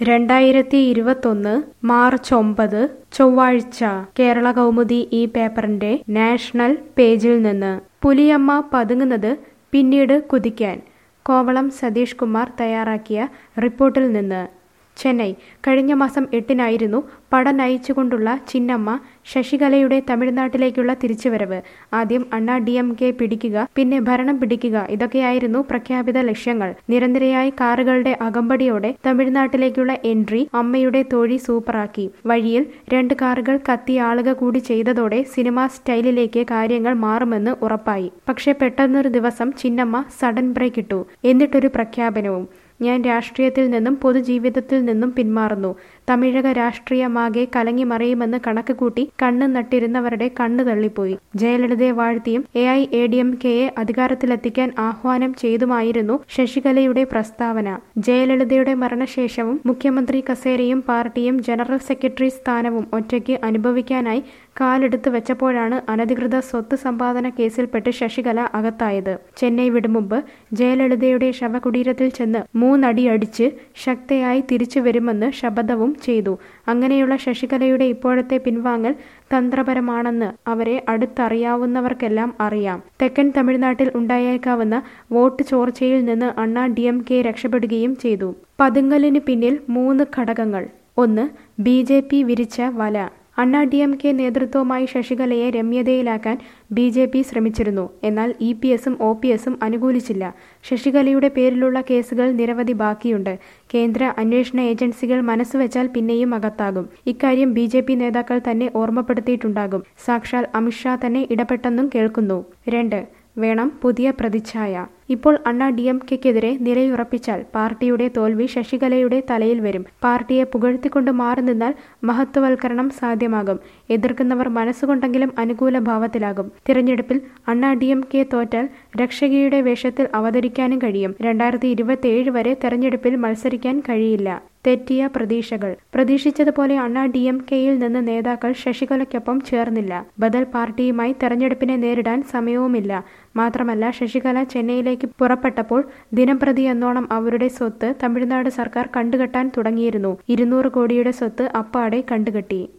രണ്ടായിരത്തി ഇരുപത്തൊന്ന് മാർച്ച് ഒമ്പത് ചൊവ്വാഴ്ച കേരള കൗമുദി ഈ പേപ്പറിന്റെ നാഷണൽ പേജിൽ നിന്ന് പുലിയമ്മ പതുങ്ങുന്നത് പിന്നീട് കുതിക്കാൻ കോവളം സതീഷ് കുമാർ തയ്യാറാക്കിയ റിപ്പോർട്ടിൽ നിന്ന് ചെന്നൈ കഴിഞ്ഞ മാസം എട്ടിനായിരുന്നു പട നയിച്ചുകൊണ്ടുള്ള ചിന്നമ്മ ശശികലയുടെ തമിഴ്നാട്ടിലേക്കുള്ള തിരിച്ചുവരവ് ആദ്യം അണ്ണാ ഡി എം കെ പിടിക്കുക പിന്നെ ഭരണം പിടിക്കുക ഇതൊക്കെയായിരുന്നു പ്രഖ്യാപിത ലക്ഷ്യങ്ങൾ നിരന്തരയായി കാറുകളുടെ അകമ്പടിയോടെ തമിഴ്നാട്ടിലേക്കുള്ള എൻട്രി അമ്മയുടെ തൊഴി സൂപ്പറാക്കി വഴിയിൽ രണ്ട് കാറുകൾ കത്തി ആളുക കൂടി ചെയ്തതോടെ സിനിമാ സ്റ്റൈലിലേക്ക് കാര്യങ്ങൾ മാറുമെന്ന് ഉറപ്പായി പക്ഷേ പെട്ടെന്നൊരു ദിവസം ചിന്നമ്മ സഡൻ ബ്രേക്ക് ഇട്ടു എന്നിട്ടൊരു പ്രഖ്യാപനവും ഞാൻ രാഷ്ട്രീയത്തിൽ നിന്നും പൊതുജീവിതത്തിൽ നിന്നും പിന്മാറുന്നു തമിഴക രാഷ്ട്രീയമാകെ കലങ്ങി മറിയുമെന്ന് കണക്ക് കൂട്ടി കണ്ണ് നട്ടിരുന്നവരുടെ കണ്ണ് തള്ളിപ്പോയി ജയലളിതയെ വാഴ്ത്തിയും A I A D M കെയെ അധികാരത്തിലെത്തിക്കാൻ ആഹ്വാനം ചെയ്തുമായിരുന്നു ശശികലയുടെ പ്രസ്താവന ജയലളിതയുടെ മരണശേഷവും മുഖ്യമന്ത്രി കസേരയും പാർട്ടിയും ജനറൽ സെക്രട്ടറി സ്ഥാനവും ഒറ്റയ്ക്ക് അനുഭവിക്കാനായി കാലെടുത്ത് വെച്ചപ്പോഴാണ് അനധികൃത സ്വത്ത് സമ്പാദന കേസിൽപ്പെട്ട് ശശികല അകത്തായത് ചെന്നൈ വിടും മുമ്പ് ജയലളിതയുടെ ശവകുടീരത്തിൽ ചെന്ന് മൂന്നടിയടിച്ച് ശക്തയായി തിരിച്ചു വരുമെന്ന് ശപഥവും ചെയ്തു അങ്ങനെയുള്ള ശശികലയുടെ ഇപ്പോഴത്തെ പിൻവാങ്ങൽ തന്ത്രപരമാണെന്ന് അവരെ അടുത്തറിയാവുന്നവർക്കെല്ലാം അറിയാം തെക്കൻ തമിഴ്നാട്ടിൽ ഉണ്ടായേക്കാവുന്ന വോട്ട് ചോർച്ചയിൽ നിന്ന് അണ്ണാ ഡി എം കെ രക്ഷപ്പെടുകയും ചെയ്തു പതുങ്ങലിന് പിന്നിൽ മൂന്ന് ഘടകങ്ങൾ ഒന്ന് ബി ജെ പി വിരിച്ച വല അണ്ണാ ഡി എം കെ നേതൃത്വവുമായി ശശികലയെ രമ്യതയിലാക്കാൻ ബി ജെ പി ശ്രമിച്ചിരുന്നു എന്നാൽ ഇ പി എസും ഒ പി എസും അനുകൂലിച്ചില്ല ശശികലയുടെ പേരിലുള്ള കേസുകൾ നിരവധി ബാക്കിയുണ്ട് കേന്ദ്ര അന്വേഷണ ഏജൻസികൾ മനസ്സുവെച്ചാൽ പിന്നെയും അകത്താകും ഇക്കാര്യം ബി ജെ പി നേതാക്കൾ തന്നെ ഓർമ്മപ്പെടുത്തിയിട്ടുണ്ടാകും സാക്ഷാൽ അമിത്ഷാ തന്നെ ഇടപെട്ടെന്നും കേൾക്കുന്നു രണ്ട് വേണം പുതിയ പ്രതിച്ഛായ ഇപ്പോൾ അണ്ണാ ഡി എം കെക്കെതിരെ നിലയുറപ്പിച്ചാൽ പാർട്ടിയുടെ തോൽവി ശശികലയുടെ തലയിൽ വരും പാർട്ടിയെ പുകഴ്ത്തിക്കൊണ്ട് മാറി നിന്നാൽ മഹത്വവൽക്കരണം സാധ്യമാകും എതിർക്കുന്നവർ മനസ്സുകൊണ്ടെങ്കിലും അനുകൂല ഭാവത്തിലാകും തിരഞ്ഞെടുപ്പിൽ അണ്ണാ ഡി എം കെ തോറ്റാൽ രക്ഷകിയുടെ വേഷത്തിൽ അവതരിക്കാനും കഴിയും രണ്ടായിരത്തി ഇരുപത്തിയേഴ് വരെ തെരഞ്ഞെടുപ്പിൽ മത്സരിക്കാൻ കഴിയില്ല തെറ്റിയ പ്രതീക്ഷകൾ പ്രതീക്ഷിച്ചതുപോലെ അണ്ണാ ഡി എം കെയിൽ നിന്ന് നേതാക്കൾ ശശികലയ്ക്കൊപ്പം ചേർന്നില്ല ബദൽ പാർട്ടിയുമായി തെരഞ്ഞെടുപ്പിനെ നേരിടാൻ സമയവുമില്ല മാത്രമല്ല ശശികല ചെന്നൈയിലേക്ക് പുറപ്പെട്ടപ്പോൾ ദിനംപ്രതി എന്നോണം അവരുടെ സ്വത്ത് തമിഴ്നാട് സർക്കാർ കണ്ടുകെട്ടാൻ തുടങ്ങിയിരുന്നു ഇരുന്നൂറ് കോടിയുടെ സ്വത്ത് അപ്പാടെ കണ്ടുകെട്ടി